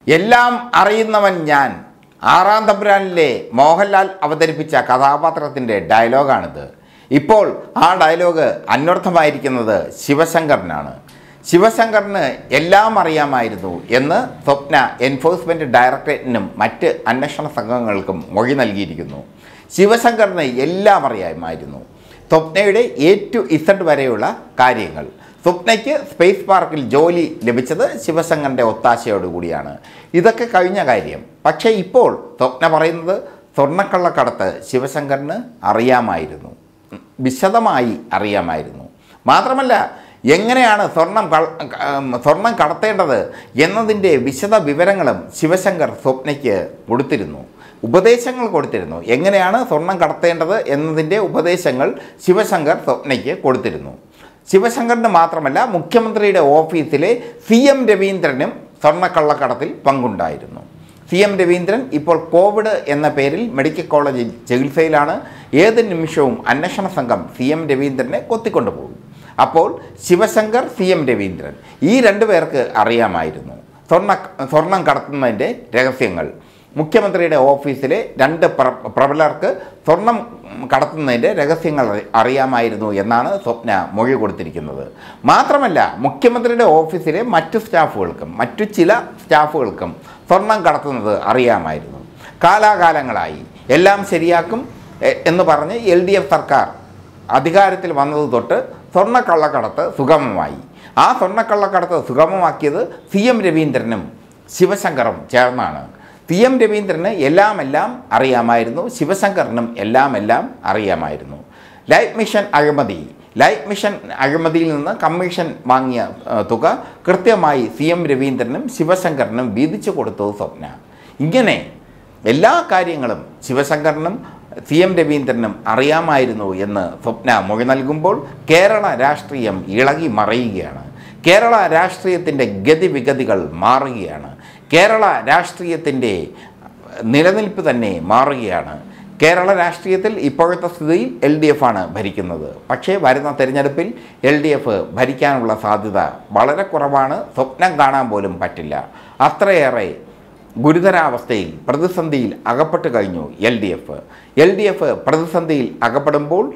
എല്ലാം അറിയുന്നവൻ ഞാൻ ആറാം തമ്പുരാനിലെ മോഹൻലാൽ അവതരിപ്പിച്ച കഥാപാത്രത്തിൻ്റെ ഡയലോഗാണിത് ഇപ്പോൾ ആ ഡയലോഗ് അന്വർത്ഥമായിരിക്കുന്നത് ശിവശങ്കറിനാണ് ശിവശങ്കറിന് എല്ലാം അറിയാമായിരുന്നു എന്ന് സ്വപ്ന എൻഫോഴ്സ്മെൻറ്റ് ഡയറക്ടറേറ്റിനും മറ്റ് അന്വേഷണ സംഘങ്ങൾക്കും മൊഴി നൽകിയിരിക്കുന്നു ശിവശങ്കറിന് എല്ലാം അറിയാമായിരുന്നു സ്വപ്നയുടെ എ ടു ഇസഡ് വരെയുള്ള കാര്യങ്ങൾ സ്വപ്നയ്ക്ക് സ്പേസ് പാർക്കിൽ ജോലി ലഭിച്ചത് ശിവശങ്കറിൻ്റെ ഒത്താശയോടുകൂടിയാണ് ഇതൊക്കെ കഴിഞ്ഞ കാര്യം പക്ഷേ ഇപ്പോൾ സ്വപ്ന പറയുന്നത് സ്വർണ്ണക്കള്ളക്കടത്ത് ശിവശങ്കറിന് അറിയാമായിരുന്നു ഉം, വിശദമായി അറിയാമായിരുന്നു മാത്രമല്ല എങ്ങനെയാണ് സ്വർണം കൾ ഉം, സ്വർണം കടത്തേണ്ടത് എന്നതിൻ്റെ വിശദ വിവരങ്ങളും ശിവശങ്കർ സ്വപ്നയ്ക്ക് കൊടുത്തിരുന്നു ഉപദേശങ്ങൾ കൊടുത്തിരുന്നു എങ്ങനെയാണ് സ്വർണം കടത്തേണ്ടത് എന്നതിൻ്റെ ഉപദേശങ്ങൾ ശിവശങ്കർ സ്വപ്നയ്ക്ക് കൊടുത്തിരുന്നു ശിവശങ്കറിന് മാത്രമല്ല മുഖ്യമന്ത്രിയുടെ ഓഫീസിലെ സി എം രവീന്ദ്രനും സ്വർണ്ണക്കള്ളക്കടത്തിൽ പങ്കുണ്ടായിരുന്നു സി എം രവീന്ദ്രൻ ഇപ്പോൾ കോവിഡ് എന്ന പേരിൽ മെഡിക്കൽ കോളേജിൽ ചികിത്സയിലാണ് ഏത് നിമിഷവും അന്വേഷണ സംഘം സി എം രവീന്ദ്രനെ കൊത്തിക്കൊണ്ടുപോകും അപ്പോൾ ശിവശങ്കർ സി എം രവീന്ദ്രൻ ഈ രണ്ടു പേർക്ക് അറിയാമായിരുന്നു സ്വർണ്ണ സ്വർണം കടത്തുന്നതിൻ്റെ രഹസ്യങ്ങൾ മുഖ്യമന്ത്രിയുടെ ഓഫീസിലെ രണ്ട് പ്ര പ്രബലർക്ക് സ്വർണം കടത്തുന്നതിൻ്റെ രഹസ്യങ്ങൾ അറി- അറിയാമായിരുന്നു എന്നാണ് സ്വപ്ന മൊഴി കൊടുത്തിരിക്കുന്നത് മാത്രമല്ല മുഖ്യമന്ത്രിയുടെ ഓഫീസിലെ മറ്റു സ്റ്റാഫുകൾക്കും മറ്റു ചില സ്റ്റാഫുകൾക്കും സ്വർണം കടത്തുന്നത് അറിയാമായിരുന്നു കാലാകാലങ്ങളായി എല്ലാം ശരിയാക്കും എ- എന്ന് പറഞ്ഞ് എൽ ഡി എഫ് സർക്കാർ അധികാരത്തിൽ വന്നത് തൊട്ട് സ്വർണ്ണക്കള്ളക്കടത്ത് സുഗമമായി ആ സ്വർണ്ണക്കള്ളക്കടത്ത് സുഗമമാക്കിയത് സി എം രവീന്ദ്രനും ശിവശങ്കറും ചേർന്നാണ് സി എം രവീന്ദ്രന് എല്ലാം എല്ലാം അറിയാമായിരുന്നു ശിവശങ്കറിനും എല്ലാം എല്ലാം അറിയാമായിരുന്നു ലൈഫ് മിഷൻ അഴിമതി ലൈഫ് മിഷൻ അഴിമതിയിൽ നിന്ന് കമ്മീഷൻ വാങ്ങിയ ഏഹ്, തുക കൃത്യമായി സി എം രവീന്ദ്രനും ശിവശങ്കറിനും വീതിച്ചു കൊടുത്തത് സ്വപ്ന ഇങ്ങനെ എല്ലാ കാര്യങ്ങളും ശിവശങ്കറിനും സി എം രവീന്ദ്രനും അറിയാമായിരുന്നു എന്ന് സ്വപ്ന മൊഴി നൽകുമ്പോൾ കേരള രാഷ്ട്രീയം ഇളകി മറയുകയാണ് കേരള രാഷ്ട്രീയത്തിൻ്റെ ഗതിവിഗതികൾ മാറുകയാണ് കേരള രാഷ്ട്രീയത്തിൻ്റെ നിലനിൽപ്പ് തന്നെ മാറുകയാണ് കേരള രാഷ്ട്രീയത്തിൽ ഇപ്പോഴത്തെ സ്ഥിതിയിൽ എൽ ഡി എഫ് ആണ് ഭരിക്കുന്നത് പക്ഷേ വരുന്ന തെരഞ്ഞെടുപ്പിൽ എൽ ഡി എഫ് ഭരിക്കാനുള്ള സാധ്യത വളരെ കുറവാണ് സ്വപ്നം കാണാൻ പോലും പറ്റില്ല അത്രയേറെ ഗുരുതരാവസ്ഥയിൽ പ്രതിസന്ധിയിൽ അകപ്പെട്ട് കഴിഞ്ഞു L D F L D F പ്രതിസന്ധിയിൽ അകപ്പെടുമ്പോൾ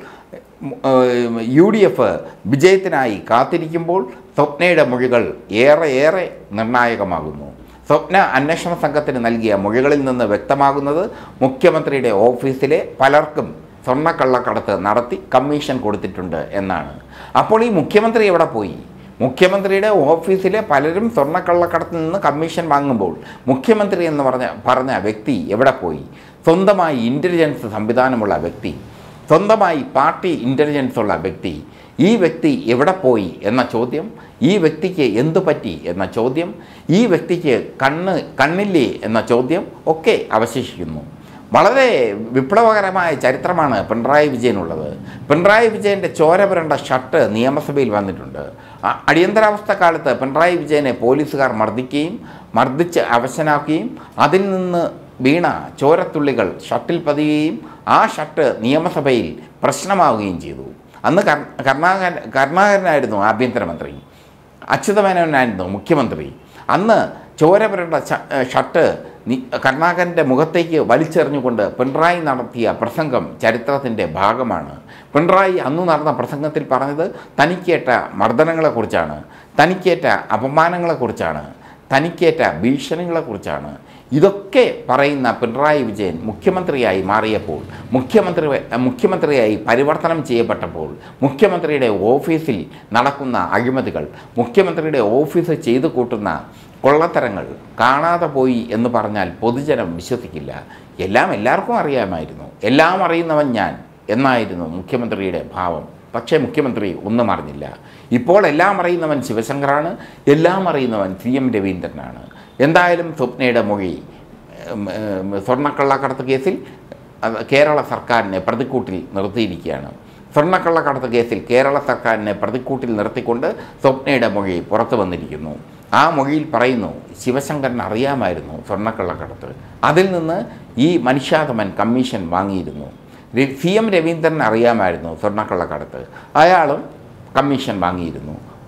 യു ഡി എഫ് വിജയത്തിനായി കാത്തിരിക്കുമ്പോൾ സ്വപ്നയുടെ മൊഴികൾ ഏറെ ഏറെ നിർണായകമാകുന്നു സ്വപ്ന അന്വേഷണ സംഘത്തിന് നൽകിയ മൊഴികളിൽ നിന്ന് വ്യക്തമാകുന്നത് മുഖ്യമന്ത്രിയുടെ ഓഫീസിലെ പലർക്കും സ്വർണ്ണക്കള്ളക്കടത്ത് നടത്തി കമ്മീഷൻ കൊടുത്തിട്ടുണ്ട് എന്നാണ് അപ്പോൾ ഈ മുഖ്യമന്ത്രി എവിടെ പോയി മുഖ്യമന്ത്രിയുടെ ഓഫീസിലെ പലരും സ്വർണ്ണക്കള്ളക്കടത്തിൽ നിന്ന് കമ്മീഷൻ വാങ്ങുമ്പോൾ മുഖ്യമന്ത്രി എന്ന് പറഞ്ഞ പറഞ്ഞ വ്യക്തി എവിടെ പോയി സ്വന്തമായി ഇൻ്റലിജൻസ് സംവിധാനമുള്ള വ്യക്തി സ്വന്തമായി പാർട്ടി ഇൻ്റലിജൻസ് ഉള്ള വ്യക്തി ഈ വ്യക്തി എവിടെ പോയി എന്ന ചോദ്യം ഈ വ്യക്തിക്ക് എന്തു പറ്റി എന്ന ചോദ്യം ഈ വ്യക്തിക്ക് കണ്ണ് കണ്ണില്ലേ എന്ന ചോദ്യം ഒക്കെ അവശേഷിക്കുന്നു വളരെ വിപ്ലവകരമായ ചരിത്രമാണ് പിണറായി വിജയനുള്ളത് പിണറായി വിജയൻ്റെ ചോര പുരണ്ട ഷർട്ട് നിയമസഭയിൽ വന്നിട്ടുണ്ട് അ- അടിയന്തരാവസ്ഥ കാലത്ത് പിണറായി വിജയനെ പോലീസുകാർ മർദ്ദിക്കുകയും മർദ്ദിച്ച് അവശനാക്കുകയും അതിൽ നിന്ന് വീണ ചോരത്തുള്ളികൾ ഷർട്ടിൽ പതിയുകയും ആ ഷർട്ട് നിയമസഭയിൽ പ്രശ്നമാവുകയും ചെയ്തു അന്ന് കർ കർണാകരൻ കരുണാകരനായിരുന്നു ആഭ്യന്തരമന്ത്രി അച്യുതമേനോനായിരുന്നു മുഖ്യമന്ത്രി അന്ന് ചോര പുരണ്ട ഷ- ഷർട്ട് നി- കരുണാകരൻ്റെ മുഖത്തേക്ക് വലിച്ചെറിഞ്ഞുകൊണ്ട് പിണറായി നടത്തിയ പ്രസംഗം ചരിത്രത്തിൻ്റെ ഭാഗമാണ് പിണറായി അന്ന് നടന്ന പ്രസംഗത്തിൽ പറഞ്ഞത് തനിക്കേറ്റ മർദ്ദനങ്ങളെക്കുറിച്ചാണ് തനിക്കേറ്റ അപമാനങ്ങളെക്കുറിച്ചാണ് തനിക്കേറ്റ ഭീഷണികളെക്കുറിച്ചാണ് ഇതൊക്കെ പറയുന്ന പിണറായി വിജയൻ മുഖ്യമന്ത്രിയായി മാറിയപ്പോൾ മുഖ്യമന്ത്രി മുഖ്യമന്ത്രിയായി പരിവർത്തനം ചെയ്യപ്പെട്ടപ്പോൾ മുഖ്യമന്ത്രിയുടെ ഓഫീസിൽ നടക്കുന്ന അഴിമതികൾ മുഖ്യമന്ത്രിയുടെ ഓഫീസ് ചെയ്തു കൂട്ടുന്ന കൊള്ളത്തരങ്ങൾ കാണാതെ പോയി എന്ന് പറഞ്ഞാൽ പൊതുജനം വിശ്വസിക്കില്ല എല്ലാം എല്ലാവർക്കും അറിയാമായിരുന്നു എല്ലാം അറിയുന്നവൻ ഞാൻ എന്നായിരുന്നു മുഖ്യമന്ത്രിയുടെ ഭാവം പക്ഷേ മുഖ്യമന്ത്രി ഒന്നും അറിഞ്ഞില്ല ഇപ്പോൾ എല്ലാം അറിയുന്നവൻ ശിവശങ്കറാണ് എല്ലാം അറിയുന്നവൻ സി എം രവീന്ദ്രനാണ് എന്തായാലും സ്വപ്നയുടെ മൊഴി ഉം, ഉം, സ്വർണ്ണക്കള്ളക്കടത്ത് കേസിൽ അത് കേരള സർക്കാരിനെ പ്രതിക്കൂട്ടിൽ നിർത്തിയിരിക്കുകയാണ് സ്വർണ്ണക്കള്ളക്കടത്ത് കേസിൽ കേരള സർക്കാരിനെ പ്രതിക്കൂട്ടിൽ നിർത്തിക്കൊണ്ട് സ്വപ്നയുടെ മൊഴി പുറത്തു വന്നിരിക്കുന്നു ആ മൊഴിയിൽ പറയുന്നു ശിവശങ്കരൻ അറിയാമായിരുന്നു സ്വർണ്ണക്കള്ളക്കടത്ത് അതിൽ നിന്ന് ഈ മനുഷ്യാതമൻ കമ്മീഷൻ വാങ്ങിയിരുന്നു സി എം രവീന്ദ്രൻ അറിയാമായിരുന്നു സ്വർണ്ണക്കള്ളക്കടത്ത് അയാളും കമ്മീഷൻ വാങ്ങിയിരുന്നു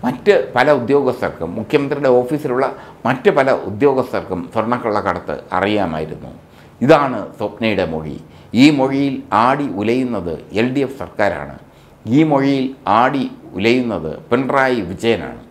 മറ്റ് പല ഉദ്യോഗസ്ഥർക്കും മുഖ്യമന്ത്രിയുടെ ഓഫീസിലുള്ള മറ്റ് പല ഉദ്യോഗസ്ഥർക്കും സ്വർണ്ണക്കള്ളക്കടത്ത് അറിയാമായിരുന്നു ഇതാണ് സ്വപ്നയുടെ മൊഴി ഈ മൊഴിയിൽ ആടി ഉലയുന്നത് എൽ ഡി എഫ് സർക്കാരാണ് ഈ മൊഴിയിൽ ആടി ഉലയുന്നത് പിണറായി വിജയനാണ്